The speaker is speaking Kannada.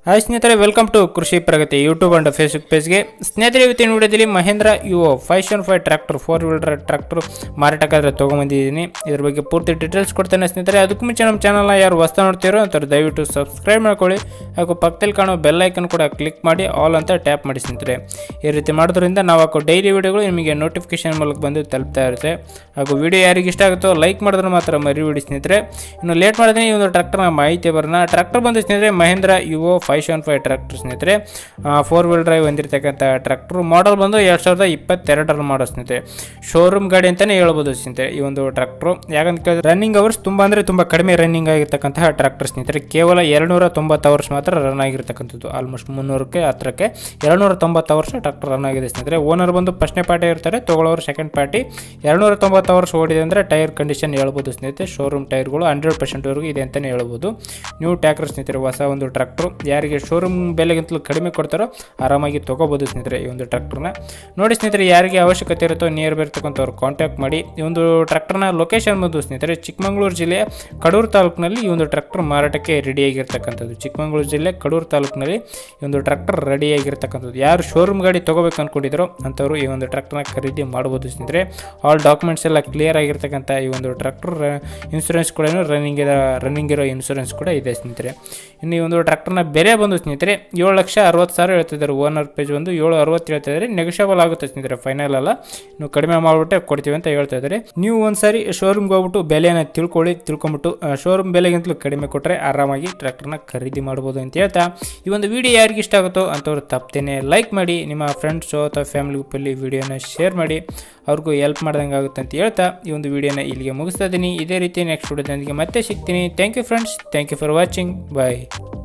ಹಾಯ್ ಸ್ನೇಹಿತರೆ welcome to Krishi Pragati YouTube and Facebook ಪೇಜ್ಗೆ ಸ್ನೇಹಿತರೆ ಇವತ್ತಿನ ವಿಡಿಯೋದಲ್ಲಿ ಮಹೇಂದ್ರ ಯುಒ ಫೈವ್ ಶನ್ five tractor four wheeler tractor ಮಾರಾಟಕ್ಕಾದ್ರೆ ತೊಗೊಂಬಂದಿದ್ದೀನಿ ಇದ್ರ ಬಗ್ಗೆ ಪೂರ್ತಿ ಡೀಟೇಲ್ಸ್ ಕೊಡ್ತೇನೆ ಸ್ನೇಹಿತರೆ ಅದಕ್ಕೂ ಮುಂಚೆ ನಮ್ಮ ಚಾನಲ್ನ ಯಾರು ಹೊಸ್ತಾ ನೋಡ್ತೀರೋ ಅಂಥವ್ರು ದಯವಿಟ್ಟು ಸಬ್ಸ್ಕ್ರೈಬ್ ಮಾಡ್ಕೊಳ್ಳಿ ಹಾಗೂ ಪಕ್ಕದಲ್ಲಿ ಕಾಣೋ ಬೆಲ್ ಐಕನ್ ಕೂಡ ಕ್ಲಿಕ್ ಮಾಡಿ ಆಲ್ ಅಂತ ಟ್ಯಾಪ್ ಮಾಡಿ ಸ್ನೇಹಿತರೆ ಈ ರೀತಿ ಮಾಡೋದ್ರಿಂದ ನಾವು ಹಾಕೋ ಡೈಲಿ ವಿಡಿಯೋಗಳು ನಿಮಗೆ ನೋಟಿಫಿಕೇಶನ್ ಮೂಲಕ ಬಂದು ತಲುಪ್ತಾ ಇರುತ್ತೆ ಹಾಗೂ ವಿಡಿಯೋ ಯಾರಿಗೆ ಇಷ್ಟ ಆಗುತ್ತೋ ಲೈಕ್ ಮಾಡಿದ್ರೆ ಮಾತ್ರ ಮರಿಬಿಡಿ ಸ್ನೇಹಿತರೆ ಇನ್ನು ಲೇಟ್ ಮಾಡಿದ್ರೆ ಈ ಒಂದು ಟ್ರ್ಯಾಕ್ಟರ್ನ ಮಾಹಿತಿ ಬರೋಣ ಟ್ರ್ಯಾಕ್ಟರ್ ಬಂದು ಸ್ನೇಹಿತರೆ Mahindra Yuvo five seven five tractor ಸ್ನೇಹಿತರೆ ಫೋರ್ ವೀಲ್ ಡ್ರೈವ್ ಹೊಂದಿರತಕ್ಕಂಥ ಟ್ರ್ಯಾಕ್ಟರ್ ಮಾಡಲ್ ಬಂದು ಎರಡು ಸಾವಿರದ ಇಪ್ಪತ್ತೆರಡರ ಮಾಡೋ ಸ್ನೇಹಿತರೆ ಶೋರೂಮ್ ಗಾಡಿ ಅಂತಲೇ ಹೇಳ್ಬೋದು ಸ್ನೇಹಿತರೆ ಈ ಒಂದು ಟ್ರ್ಯಾಕ್ಟ್ರು ಯಾಕಂತ ಕೇಳಿದ್ರೆ ರನ್ನಿಂಗ್ ಅವರ್ಸ್ ತುಂಬ ಅಂದರೆ ತುಂಬ ಕಡಿಮೆ ರನ್ನಿಂಗ್ ಆಗಿರ್ತಕ್ಕಂತಹ ಟ್ರ್ಯಾಕ್ಟರ್ ಸ್ನೇಹಿತರೆ ಕೇವಲ ಎರಡುನೂರ ತೊಂಬತ್ತು ಅವರ್ಸ್ ಮಾತ್ರ ರನ್ ಆಗಿರ್ತಕ್ಕಂಥದ್ದು ಆಲ್ಮೋಸ್ಟ್ ಮುನ್ನೂರಕ್ಕೆ ಹತ್ರಕ್ಕೆ ಎರಡುನೂರ ತೊಂಬತ್ತು ಅವರ್ಸ್ ಟ್ರ್ಯಾಕ್ಟರ್ ರನ್ ಆಗಿದೆ ಸ್ನೇಹಿತರೆ ಓನರ್ ಬಂದು ಫಸ್ಟ್ನೇ ಪಾರ್ಟಿ ಇರ್ತಾರೆ ತೊಗೊಳ್ಳೋರು ಸೆಕೆಂಡ್ ಪಾರ್ಟಿ ಎರಡುನೂರ ತೊಂಬತ್ತು ಅವರ್ಸ್ ಓಡಿದೆ ಅಂದರೆ ಟೈರ್ ಕಂಡೀಷನ್ ಹೇಳ್ಬೋದು ಸ್ನೇಹಿತರೆ ಶೋರೂಮ್ ಟೈರ್ಗಳು ಹಂಡ್ರೆಡ್ ಪರ್ಸೆಂಟ್ವರೆಗೂ ಇದೆ ಅಂತಲೇ ಹೇಳ್ಬೋದು ನ್ಯೂ ಟ್ಯಾಕ್ಟರ್ ಸ್ನೇಹಿತರೆ ಹೊಸ ಒಂದು ಟ್ರ್ಯಾಕ್ಟ್ರು ಯಾರಿಗೆ ಶೋರೂಮ್ ಬೆಲೆಗಿಂತಲೂ ಕಡಿಮೆ ಕೊಡ್ತಾರೋ ಆರಾಮಾಗಿ ತೊಗೋಬೋದು ಸ್ನೇಹಿತರೆ ಈ ಒಂದು ಟ್ರ್ಯಾಕ್ಟರ್ನ ನೋಡಿ ಸ್ನೇಹಿತರೆ ಯಾರಿಗೆ ಅವಶ್ಯಕತೆ ಇರುತ್ತೋ ನಿಯರ್ ಬರ್ತಕ್ಕಂಥವ್ರು ಕಾಂಟ್ಯಾಕ್ಟ್ ಮಾಡಿ ಈ ಒಂದು ಟ್ರ್ಯಾಕ್ಟರ್ನ ಲೊಕೇಶನ್ ಬಂದು ಸ್ನೇಹಿತರೆ ಚಿಕ್ಕಮಗಳೂರು ಜಿಲ್ಲೆಯ ಕಡೂರು ತಾಲೂಕಿನಲ್ಲಿ ಈ ಒಂದು ಟ್ರ್ಯಾಕ್ಟರ್ ಮಾರಾಟಕ್ಕೆ ರೆಡಿಯಾಗಿರ್ತಕ್ಕಂಥದ್ದು ಚಿಕ್ಕಮಗಳೂರು ಜಿಲ್ಲೆ ಕಡೂರು ತಾಲೂಕಿನಲ್ಲಿ ಈ ಒಂದು ಟ್ರ್ಯಾಕ್ಟರ್ ರೆಡಿಯಾಗಿರ್ತಕ್ಕಂಥದ್ದು ಯಾರು ಶೋರೂಮ್ ಗಾಡಿ ತೊಗೋಬೇಕು ಅಂದ್ಕೊಂಡಿದ್ರು ಅಂಥವ್ರು ಈ ಒಂದು ಟ್ರ್ಯಾಕ್ಟರ್ನ ಖರೀದಿ ಮಾಡ್ಬೋದು ಸ್ನೇಹಿತರೆ ಆಲ್ ಡಾಕ್ಯುಮೆಂಟ್ಸ್ ಎಲ್ಲ ಕ್ಲಿಯರ್ ಆಗಿರ್ತಕ್ಕಂಥ ಈ ಒಂದು ಟ್ರ್ಯಾಕ್ಟರ್ ಇನ್ಸೂರೆನ್ಸ್ ಕೂಡ ರನ್ನಿಂಗ್ ಇದೆ ರನ್ನಿಂಗ್ ಇರೋ ಇನ್ಸೂರೆನ್ಸ್ ಕೂಡ ಇದೆ ಸ್ನೇಹಿತರೆ ಇನ್ನು ಈ ಒಂದು ಟ್ರ್ಯಾಕ್ಟರ್ನ ಬೆಲೆ ಬಂದು ಸ್ನೇಹಿತರೆ ಏಳು ಲಕ್ಷ ಅರವತ್ತು ಸಾವಿರ ಹೇಳ್ತಿದ್ದಾರೆ ಓನರ್ ಪೇಜ್ ಒಂದು ಏಳು ಅರವತ್ತು ಹೇಳ್ತಾ ಇದ್ದಾರೆ ನೆಗೋಷಿಯಬಲ್ ಆಗುತ್ತೆ ಸ್ನೇಹಿತರೆ ಫೈನಲ್ ಅಲ್ಲ ನೀವು ಕಡಿಮೆ ಮಾಡಿಬಿಟ್ಟೆ ಕೊಡ್ತೀವಿ ಅಂತ ಹೇಳ್ತಾ ಇದ್ದಾರೆ ನೀವು ಒಂದ್ಸಾರಿ ಶೋರೂಮ್ಗೆ ಹೋಗ್ಬಿಟ್ಟು ಬೆಲೆನ ತಿಳ್ಕೊಳ್ಳಿ ತಿಳ್ಕೊಂಬಿಟ್ಟು ಶೋರೂಮ್ ಬೆಲೆಗಿಂತಲೂ ಕಡಿಮೆ ಕೊಟ್ಟರೆ ಆರಾಮಾಗಿ ಟ್ರ್ಯಾಕ್ಟರ್ನ ಖರೀದಿ ಮಾಡ್ಬೋದು ಅಂತ ಹೇಳ್ತಾ ಈ ಒಂದು ವಿಡಿಯೋ ಯಾರಿಗೆ ಇಷ್ಟ ಆಗುತ್ತೋ ಅಂಥವ್ರು ತಪ್ಪದೇನೆ ಲೈಕ್ ಮಾಡಿ ನಿಮ್ಮ ಫ್ರೆಂಡ್ಸು ಅಥವಾ ಫ್ಯಾಮಿಲಿ ಗ್ರೂಪಲ್ಲಿ ವಿಡಿಯೋನ ಶೇರ್ ಮಾಡಿ ಅವ್ರಿಗೂ ಹೆಲ್ಪ್ ಮಾಡ್ದಂಗೆ ಆಗುತ್ತೆ ಅಂತ ಹೇಳ್ತಾ ಈ ಒಂದು ವಿಡಿಯೋನ ಇಲ್ಲಿಗೆ ಮುಗಿಸ್ತಾ ಇದ್ದೀನಿ ಇದೇ ರೀತಿ ನೆಕ್ಸ್ಟ್ ವಿಡಿಯೋದೊಂದಿಗೆ ಮತ್ತೆ ಸಿಗ್ತೀನಿ thank you friends thank you for watching bye